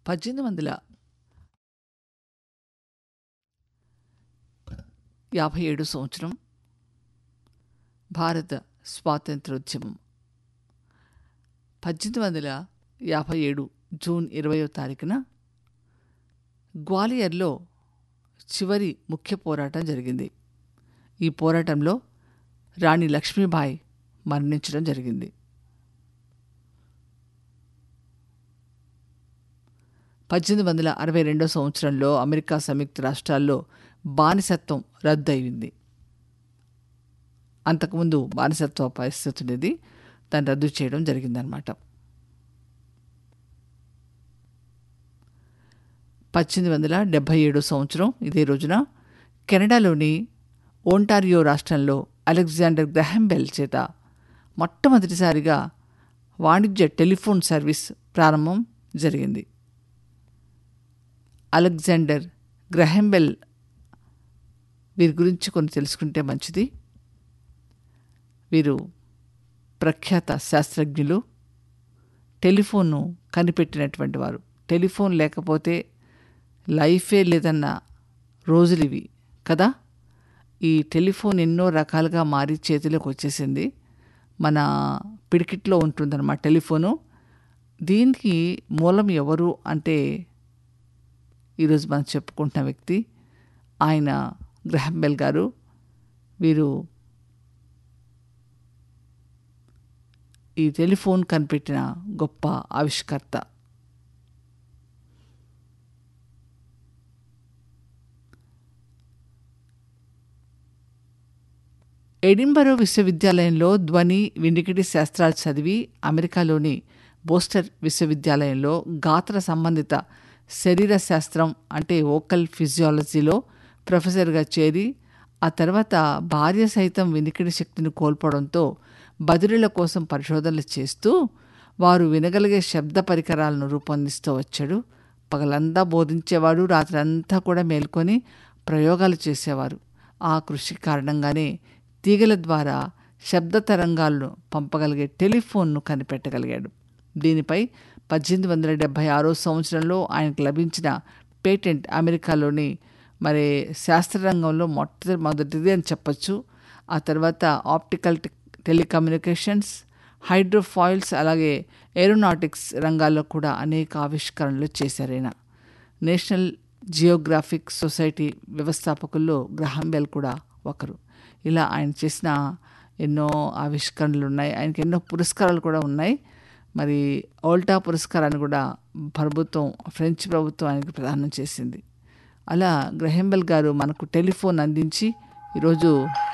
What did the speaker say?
పద్దెనిమిది వందల యాభై ఏడు సంవత్సరం భారత స్వాతంత్రోద్యమం పద్దెనిమిది వందల యాభై ఏడు జూన్ ఇరవయో తారీఖున గ్వాలియర్లో చివరి ముఖ్య పోరాటం జరిగింది ఈ పోరాటంలో రాణి లక్ష్మీబాయి మరణించడం జరిగింది పద్దెనిమిది వందల అరవై రెండో సంవత్సరంలో అమెరికా సంయుక్త రాష్ట్రాల్లో బానిసత్వం రద్దు అయింది అంతకుముందు బానిసత్వ పరిస్థితి ఉండేది దాన్ని రద్దు చేయడం జరిగిందనమాట పద్దెనిమిది వందల డెబ్భై ఏడో సంవత్సరం ఇదే రోజున కెనడాలోని ఓంటారియో రాష్ట్రంలో అలెగ్జాండర్ గ్రహంబెల్ చేత మొట్టమొదటిసారిగా వాణిజ్య టెలిఫోన్ సర్వీస్ ప్రారంభం జరిగింది అలెగ్జాండర్ గ్రహంబెల్ వీరి గురించి కొన్ని తెలుసుకుంటే మంచిది వీరు ప్రఖ్యాత శాస్త్రజ్ఞులు టెలిఫోన్ను కనిపెట్టినటువంటి వారు టెలిఫోన్ లేకపోతే లైఫే లేదన్న రోజులు ఇవి కదా ఈ టెలిఫోన్ ఎన్నో రకాలుగా మారి చేతిలోకి వచ్చేసింది మన పిడికిట్లో ఉంటుందన్నమాట టెలిఫోను దీనికి మూలం ఎవరు అంటే ఈరోజు మనం చెప్పుకుంటున్న వ్యక్తి ఆయన గ్రహంబెల్ గారు వీరు ఈ టెలిఫోన్ కనిపెట్టిన గొప్ప ఆవిష్కర్త ఎడింబరో విశ్వవిద్యాలయంలో ధ్వని వినికిడి శాస్త్రాలు చదివి అమెరికాలోని బోస్టర్ విశ్వవిద్యాలయంలో గాత్ర సంబంధిత శరీర శాస్త్రం అంటే ఓకల్ ఫిజియాలజీలో ప్రొఫెసర్గా చేరి ఆ తర్వాత భార్య సైతం వినికిడి శక్తిని కోల్పోవడంతో బదిలీల కోసం పరిశోధనలు చేస్తూ వారు వినగలిగే శబ్ద పరికరాలను రూపొందిస్తూ వచ్చాడు పగలంతా బోధించేవాడు రాత్రంతా కూడా మేల్కొని ప్రయోగాలు చేసేవారు ఆ కృషి కారణంగానే తీగల ద్వారా శబ్ద తరంగాలను పంపగలిగే టెలిఫోన్ను కనిపెట్టగలిగాడు దీనిపై పద్దెనిమిది వందల డెబ్భై ఆరో సంవత్సరంలో ఆయనకు లభించిన పేటెంట్ అమెరికాలోని మరి శాస్త్రరంగంలో మొట్ట మొదటిది అని చెప్పచ్చు ఆ తర్వాత ఆప్టికల్ టెలికమ్యూనికేషన్స్ హైడ్రోఫాయిల్స్ అలాగే ఏరోనాటిక్స్ రంగాల్లో కూడా అనేక ఆవిష్కరణలు చేశారు ఆయన నేషనల్ జియోగ్రాఫిక్ సొసైటీ వ్యవస్థాపకుల్లో గ్రహాం బెల్ కూడా ఒకరు ఇలా ఆయన చేసిన ఎన్నో ఆవిష్కరణలు ఉన్నాయి ఆయనకి ఎన్నో పురస్కారాలు కూడా ఉన్నాయి మరి ఓల్టా పురస్కారాన్ని కూడా ప్రభుత్వం ఫ్రెంచ్ ప్రభుత్వం ఆయనకు ప్రదానం చేసింది అలా గ్రహంబెల్ గారు మనకు టెలిఫోన్ అందించి ఈరోజు